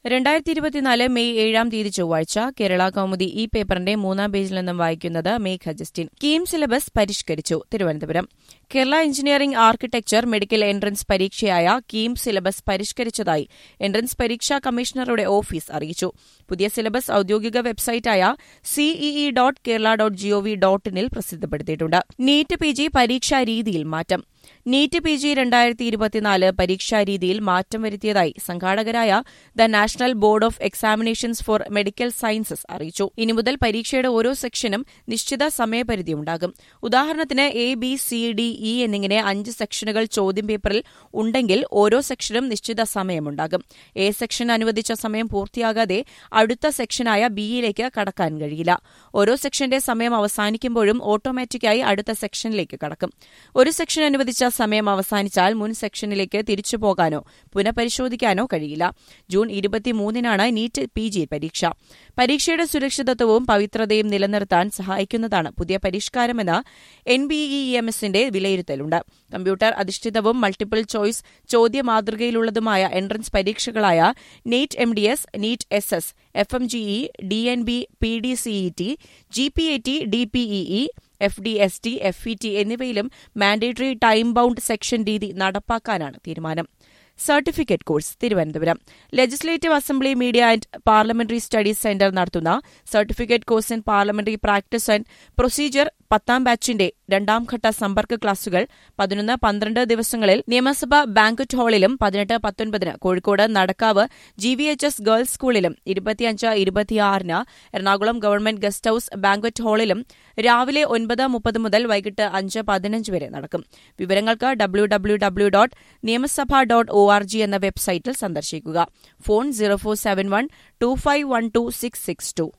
രണ്ടായിരത്തി ഇരുപത്തിനാല് മെയ് ഏഴാം തീയതി ചൊവ്വാഴ്ച കേരള കൗമുദി ഈ പേപ്പറിന്റെ മൂന്നാം പേജിൽ നിന്നും വായിക്കുന്നത് മേഘ ജസ്റ്റിൻ കീം സിലബസ് പരിഷ്കരിച്ചു Thiruvananthapuram Kerala engineering architecture medical entrance പരീക്ഷയായ കീം സിലബസ് പരിഷ്കരിച്ചതായി എൻട്രൻസ് പരീക്ഷാ കമ്മീഷണറുടെ ഓഫീസ് അറിയിച്ചു പുതിയ സിലബസ് ഔദ്യോഗിക വെബ്സൈറ്റായ C E E dot Kerala dot G O V dot ഇനിൽ പ്രസിദ്ധപ്പെടുത്തിയിട്ടുണ്ട് നീറ്റ് പി ജി പരീക്ഷാ രീതിയിൽ മാറ്റം നീറ്റ് പി ജി രണ്ടായിരത്തി ഇരുപത്തിനാല് പരീക്ഷാ രീതിയിൽ മാറ്റം വരുത്തിയതായി സംഘാടകരായ the national board of examinations for medical sciences അറിയിച്ചു ഇനി മുതൽ പരീക്ഷയുടെ ഓരോ സെക്ഷനും നിശ്ചിത സമയപരിധി ഉണ്ടാകും ഉദാഹരണത്തിന് A B C D E എന്നിങ്ങനെ അഞ്ച് സെക്ഷനുകൾ ചോദ്യം പേപ്പറിൽ ഉണ്ടെങ്കിൽ ഓരോ സെക്ഷനും നിശ്ചിത സമയമുണ്ടാകും എ സെക്ഷൻ അനുവദിച്ച സമയം പൂർത്തിയാകാതെ അടുത്ത സെക്ഷനായ ബിയിലേക്ക് കടക്കാൻ കഴിയില്ല ഓരോ സെക്ഷന്റെ സമയം അവസാനിക്കുമ്പോഴും ഓട്ടോമാറ്റിക്കായി അടുത്ത സെക്ഷനിലേക്ക് കടക്കും ഒരു സെക്ഷൻ അനുവദിച്ച സമയം അവസാനിച്ചാൽ മുൻ സെക്ഷനിലേക്ക് തിരിച്ചു പോകാനോ പുനഃപരിശോധിക്കാനോ കഴിയില്ല ജൂൺ ഇരുപത്തിമൂന്നിനാണ് നീറ്റ് പി ജി പരീക്ഷ പരീക്ഷയുടെ സുരക്ഷിതത്വവും പവിത്രതയും നിലനിർത്താൻ സഹായിക്കുന്നതാണ് പുതിയ പരിഷ്കാരമെന്ന് എൻ ബി ഇ എം എസിന്റെ വിലയിരുത്തലുണ്ട് കമ്പ്യൂട്ടർ അധിഷ്ഠിതവും മൾട്ടിപ്പിൾ ചോയ്സ് ചോദ്യ മാതൃകയിലുള്ളതുമായ എൻട്രൻസ് പരീക്ഷകളായ NEET M D S NEET S S F M G E D N B P D C E T G P A T D P E F D S T F E T എന്നിവയിലും mandatory time bound section രീതി നടപ്പാക്കാനാണ് തീരുമാനം certificate course Thiruvananthapuram legislative assembly media and parliamentary studies centre നടത്തുന്ന certificate course in parliamentary practice and procedure പത്താം ബാച്ചിന്റെ രണ്ടാംഘട്ട സമ്പർക്ക ക്ലാസുകൾ പതിനൊന്ന് പന്ത്രണ്ട് ദിവസങ്ങളിൽ നിയമസഭ ബാങ്ക്വറ്റ് ഹാളിലും പതിനെട്ട് പത്തൊൻപതിന് Kozhikode Nadakkavu G V H S girls സ്കൂളിലും ഇരുപത്തിയഞ്ച് ഇരുപത്തിയാറിന് Ernakulam government guest house banquet ഹാളിലും രാവിലെ ഒൻപത് മുപ്പത് മുതൽ വൈകിട്ട് അഞ്ച് പതിനഞ്ച് വരെ നടക്കും വിവരങ്ങൾക്ക് W W W dot Niyamasabha dot O R G എന്ന വെബ്സൈറ്റിൽ സന്ദർശിക്കുക phone zero four seven one two five one two six six to